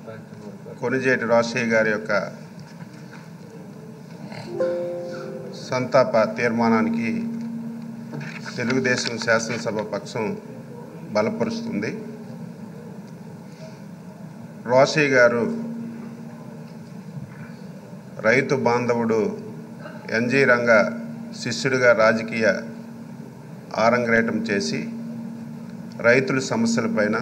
కొనిజేటి రాజశేఖర్ గారి యొక్క సంతాప తీర్మానానికి తెలుగుదేశం శాసనసభ పక్షం బలపరుస్తుంది రోషయ్య గారు రైతు బాంధవుడు ఎన్జీ రంగ శిష్యుడిగా రాజకీయ ఆరంగేటం చేసి రైతుల సమస్యలపైన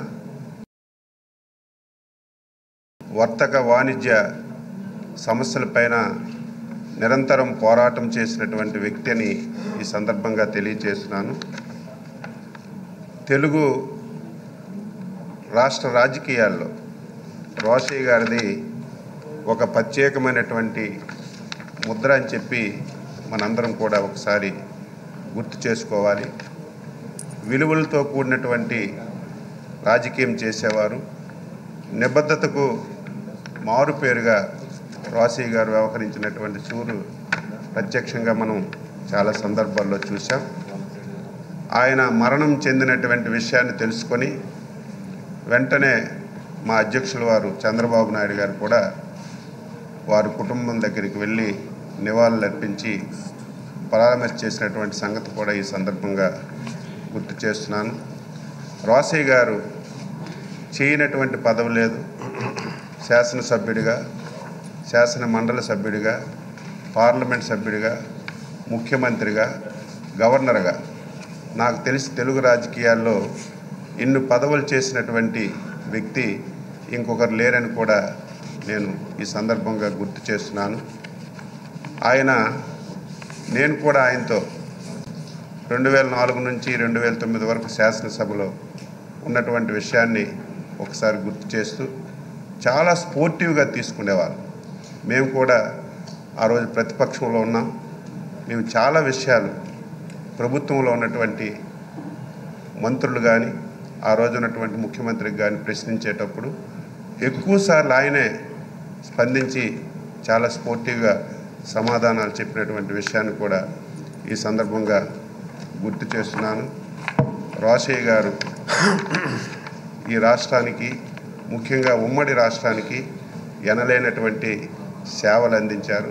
వర్తక వాణిజ్య సమస్యలపైన నిరంతరం పోరాటం చేసినటువంటి వ్యక్తి అని ఈ సందర్భంగా తెలియజేస్తున్నాను తెలుగు రాష్ట్ర రాజకీయాల్లో రోషయ్య గారిది ఒక ప్రత్యేకమైనటువంటి ముద్ర అని చెప్పి మనందరం కూడా ఒకసారి గుర్తు చేసుకోవాలి విలువలతో కూడినటువంటి రాజకీయం చేసేవారు నిబద్ధతకు మారుపేరుగా రాశి గారు వ్యవహరించినటువంటి చూరు ప్రత్యక్షంగా మనం చాలా సందర్భాల్లో చూసాం ఆయన మరణం చెందినటువంటి విషయాన్ని తెలుసుకొని వెంటనే మా అధ్యక్షుల వారు చంద్రబాబు నాయుడు గారు కూడా వారి కుటుంబం దగ్గరికి వెళ్ళి నివాళులు అర్పించి పరామర్శ చేసినటువంటి సంగతి కూడా ఈ సందర్భంగా గుర్తు చేస్తున్నాను రాసయ్య గారు చేయనటువంటి పదవి లేదు శాసనసభ్యుడిగా శాసన మండలి సభ్యుడిగా పార్లమెంట్ సభ్యుడిగా ముఖ్యమంత్రిగా గవర్నర్గా నాకు తెలిసి తెలుగు రాజకీయాల్లో ఇన్ని పదవులు చేసినటువంటి వ్యక్తి ఇంకొకరు లేరని కూడా నేను ఈ సందర్భంగా గుర్తు చేస్తున్నాను ఆయన నేను కూడా ఆయనతో రెండు వేల నాలుగు నుంచి రెండు వేల తొమ్మిది వరకు శాసనసభలో ఉన్నటువంటి విషయాన్ని ఒకసారి గుర్తు చేస్తూ చాలా స్పోర్టివ్గా తీసుకునేవారు మేము కూడా ఆ రోజు ప్రతిపక్షంలో ఉన్నాం మేము చాలా విషయాలు ప్రభుత్వంలో ఉన్నటువంటి మంత్రులు కానీ ఆ రోజు ఉన్నటువంటి ముఖ్యమంత్రికి కానీ ప్రశ్నించేటప్పుడు ఎక్కువసార్లు ఆయనే స్పందించి చాలా స్పోర్టివ్గా సమాధానాలు చెప్పినటువంటి విషయాన్ని కూడా ఈ సందర్భంగా గుర్తు చేస్తున్నాను రోషయ్య గారు ఈ రాష్ట్రానికి ముఖ్యంగా ఉమ్మడి రాష్ట్రానికి ఎనలేనటువంటి సేవలు అందించారు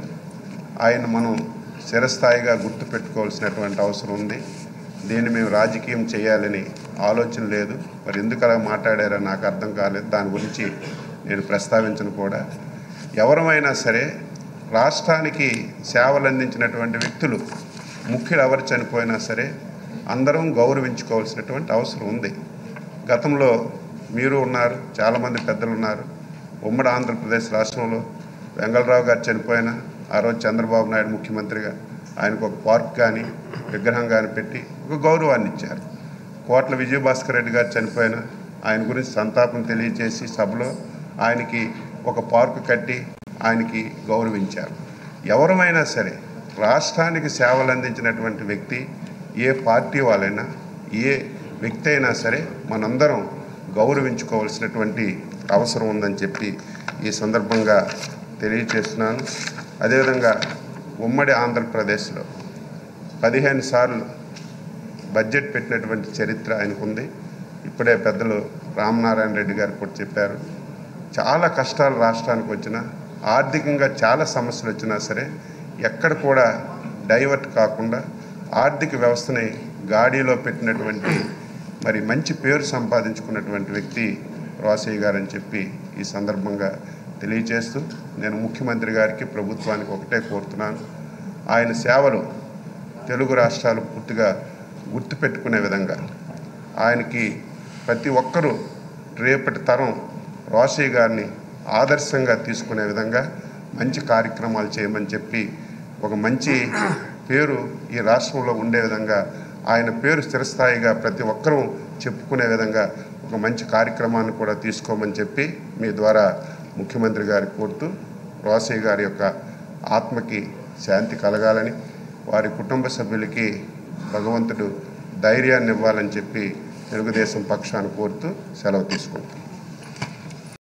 ఆయన మనం చిరస్థాయిగా గుర్తుపెట్టుకోవాల్సినటువంటి అవసరం ఉంది దీన్ని మేము రాజకీయం చేయాలని ఆలోచన లేదు మరి ఎందుకు అలా మాట్లాడారో నాకు అర్థం కాలేదు దాని గురించి నేను ప్రస్తావించను కూడా ఎవరమైనా సరే రాష్ట్రానికి సేవలు అందించినటువంటి వ్యక్తులు ముఖ్యులు ఎవరు చనిపోయినా సరే అందరం గౌరవించుకోవాల్సినటువంటి అవసరం ఉంది గతంలో మీరు ఉన్నారు చాలామంది పెద్దలు ఉన్నారు ఉమ్మడి ఆంధ్రప్రదేశ్ రాష్ట్రంలో వెంగళరావు గారు చనిపోయిన ఆ రోజు చంద్రబాబు నాయుడు ముఖ్యమంత్రిగా ఆయనకు ఒక పార్క్ కానీ విగ్రహం కానీ పెట్టి ఒక గౌరవాన్ని ఇచ్చారు కోట్ల విజయభాస్కర్ రెడ్డి గారు చనిపోయిన ఆయన గురించి సంతాపం తెలియజేసి సభలో ఆయనకి ఒక పార్కు కట్టి ఆయనకి గౌరవించారు ఎవరమైనా సరే రాష్ట్రానికి సేవలు అందించినటువంటి వ్యక్తి ఏ పార్టీ వాళ్ళైనా ఏ వ్యక్తి అయినా సరే మనందరం గౌరవించుకోవాల్సినటువంటి అవసరం ఉందని చెప్పి ఈ సందర్భంగా తెలియచేస్తున్నాను అదేవిధంగా ఉమ్మడి ఆంధ్రప్రదేశ్లో పదిహేను సార్లు బడ్జెట్ పెట్టినటువంటి చరిత్ర ఆయనకుంది ఇప్పుడే పెద్దలు రామనారాయణ రెడ్డి గారు కూడా చెప్పారు చాలా కష్టాలు రాష్ట్రానికి వచ్చినా ఆర్థికంగా చాలా సమస్యలు వచ్చినా సరే ఎక్కడ కూడా డైవర్ట్ కాకుండా ఆర్థిక వ్యవస్థని గాడిలో పెట్టినటువంటి మరి మంచి పేరు సంపాదించుకున్నటువంటి వ్యక్తి రోసయ్య గారు అని చెప్పి ఈ సందర్భంగా తెలియజేస్తూ నేను ముఖ్యమంత్రి గారికి ప్రభుత్వానికి ఒకటే కోరుతున్నాను ఆయన సేవలు తెలుగు రాష్ట్రాలు పూర్తిగా గుర్తుపెట్టుకునే విధంగా ఆయనకి ప్రతి ఒక్కరూ రేపటి తరం రోషయ్య గారిని ఆదర్శంగా తీసుకునే విధంగా మంచి కార్యక్రమాలు చేయమని చెప్పి ఒక మంచి పేరు ఈ రాష్ట్రంలో ఉండే విధంగా ఆయన పేరు స్థిరస్థాయిగా ప్రతి ఒక్కరూ చెప్పుకునే విధంగా ఒక మంచి కార్యక్రమాన్ని కూడా తీసుకోమని చెప్పి మీ ద్వారా ముఖ్యమంత్రి గారి కోరుతూ రోసయ్య గారి యొక్క ఆత్మకి శాంతి కలగాలని వారి కుటుంబ సభ్యులకి భగవంతుడు ధైర్యాన్ని ఇవ్వాలని చెప్పి తెలుగుదేశం పక్షాన్ని కోరుతూ సెలవు తీసుకుంటాం